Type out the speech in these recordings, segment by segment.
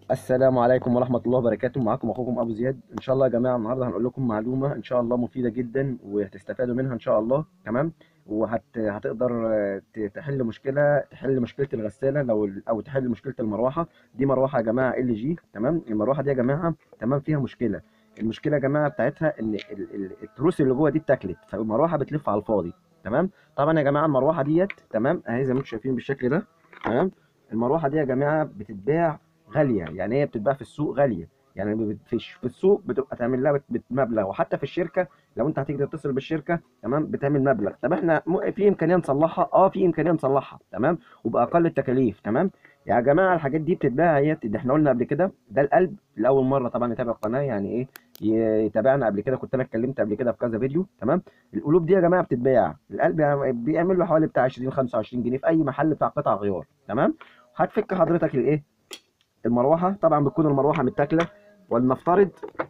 السلام عليكم ورحمة الله وبركاته معاكم أخوكم أبو زياد إن شاء الله يا جماعة النهاردة هنقول لكم معلومة إن شاء الله مفيدة جدا وهتستفادوا منها إن شاء الله تمام وهتقدر تحل مشكلة تحل مشكلة الغسالة لو أو تحل مشكلة المروحة دي مروحة يا جماعة ال جي تمام المروحة دي يا جماعة تمام فيها مشكلة المشكلة يا جماعة بتاعتها إن ال- ال- التروس اللي جوه دي اتاكلت فالمروحة بتلف على الفاضي تمام طبعا يا جماعة المروحة ديت تمام أهي زي ما انتم شايفين بالشكل ده تمام المروحة دي يا جماعة بتتباع غاليه يعني هي بتتباع في السوق غاليه يعني بت- في الش- في السوق بتبقى تعمل لها بت- بت- مبلغ وحتى في الشركه لو انت هتيجي تتصل بالشركه تمام بتعمل مبلغ طب احنا م- في امكانيه نصلحها اه في امكانيه نصلحها تمام وباقل التكاليف تمام يا جماعه الحاجات دي بتتباع هي ده احنا قلنا قبل كده ده القلب لاول مره طبعا يتابع القناه يعني ايه ي- يتابعنا قبل كده كنت انا اتكلمت قبل كده في كذا فيديو تمام القلوب دي يا جماعه بتتباع القلب يعني بيعمل له حوالي بتاع 20 25 جنيه في اي محل بتاع قطع غيار تمام هتفك حضرتك الايه المروحه طبعا بتكون المروحه متاكله ولنفترض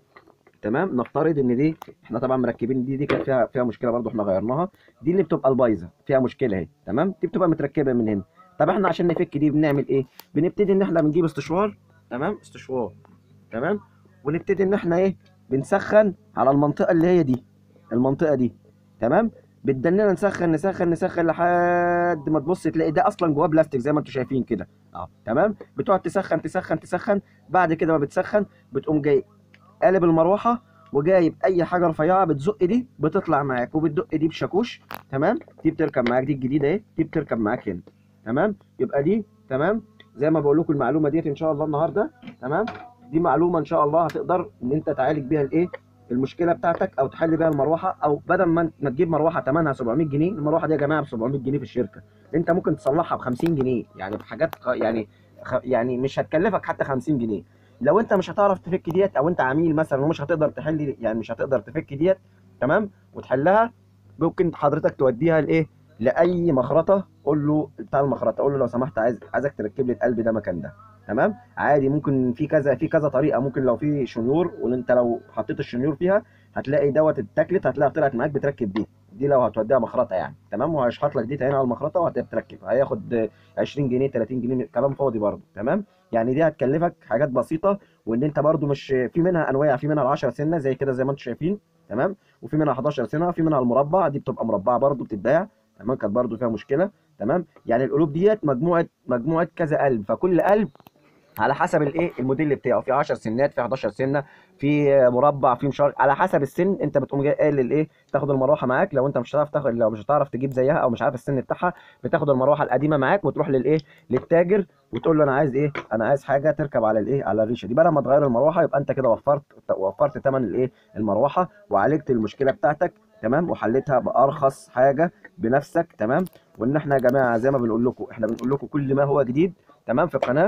تمام نفترض ان دي احنا طبعا مركبين دي دي كانت فيها فيها مشكله برضو احنا غيرناها دي اللي بتبقى البايظه فيها مشكله اهي تمام دي بتبقى متركبه من هنا طب احنا عشان نفك دي بنعمل ايه بنبتدي ان احنا بنجيب استشوار تمام استشوار تمام ونبتدي ان احنا ايه بنسخن على المنطقه اللي هي دي المنطقه دي تمام بدنا نسخن نسخن نسخن لحد ما تبص تلاقي ده اصلا جواه بلاستيك زي ما انتم شايفين كده اه تمام بتقعد تسخن تسخن تسخن بعد كده ما بتسخن بتقوم جاي قالب المروحه وجايب اي حاجه رفيعه بتزق دي بتطلع معاك وبتدق دي بشاكوش تمام دي بتركب معاك دي الجديده اهي دي بتركب معاك هنا تمام يبقى دي تمام زي ما بقول لكم المعلومه ديت ان شاء الله النهارده تمام دي معلومه ان شاء الله هتقدر ان انت تعالج بيها الايه المشكله بتاعتك او تحل بيها المروحه او بدل ما ما تجيب مروحه ثمنها 700 جنيه المروحه دي يا جماعه ب 700 جنيه في الشركه انت ممكن تصلحها ب 50 جنيه يعني بحاجات خ- يعني خ- يعني مش هتكلفك حتى 50 جنيه لو انت مش هتعرف تفك ديت او انت عميل مثلا ومش هتقدر تحل يعني مش هتقدر تفك ديت تمام وتحلها ممكن حضرتك توديها لايه لاي مخرطه قول له بتاع المخرطه قول له لو سمحت عايز عايزك تركب لي القلب ده مكان ده تمام عادي ممكن في كذا في كذا طريقه ممكن لو في شنيور وانت لو حطيت الشنيور فيها هتلاقي دوت اتاكلت هتلاقيها طلعت معاك بتركب دي دي لو هتوديها مخرطه يعني تمام وهيشحط لك دي تاني على المخرطه وهتركب هياخد 20 جنيه 30 جنيه كلام فاضي برضه تمام يعني دي هتكلفك حاجات بسيطه وان انت برضه مش في منها انواع في منها ال 10 سنه زي كده زي ما انتم شايفين تمام وفي منها 11 سنه في منها المربع دي بتبقى مربعه برضه بتتباع تمام كانت برضه فيها مشكله تمام يعني القلوب ديت مجموعه مجموعه كذا قلب فكل قلب على حسب الايه الموديل بتاعه في 10 سنات في 11 سنه في مربع في مشار على حسب السن انت بتقوم جاي قال الايه تاخد المروحه معاك لو انت مش هتعرف تاخد لو مش هتعرف تجيب زيها او مش عارف السن بتاعها بتاخد المروحه القديمه معاك وتروح للايه للتاجر وتقول له انا عايز ايه انا عايز حاجه تركب على الايه على الريشه دي بدل ما تغير المروحه يبقى انت كده وفرت وفرت ثمن الايه المروحه وعالجت المشكله بتاعتك تمام وحليتها بارخص حاجه بنفسك تمام وان احنا يا جماعه زي ما بنقول لكم احنا بنقول لكم كل ما هو جديد تمام في القناه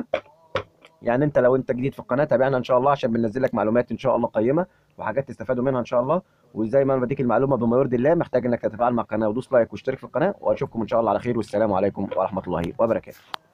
يعني انت لو انت جديد في القناه تابعنا ان شاء الله عشان بننزل لك معلومات ان شاء الله قيمه وحاجات تستفادوا منها ان شاء الله وزي ما انا بديك المعلومه بما يرضي الله محتاج انك تتفاعل مع القناه ودوس لايك واشترك في القناه واشوفكم ان شاء الله على خير والسلام عليكم ورحمه الله وبركاته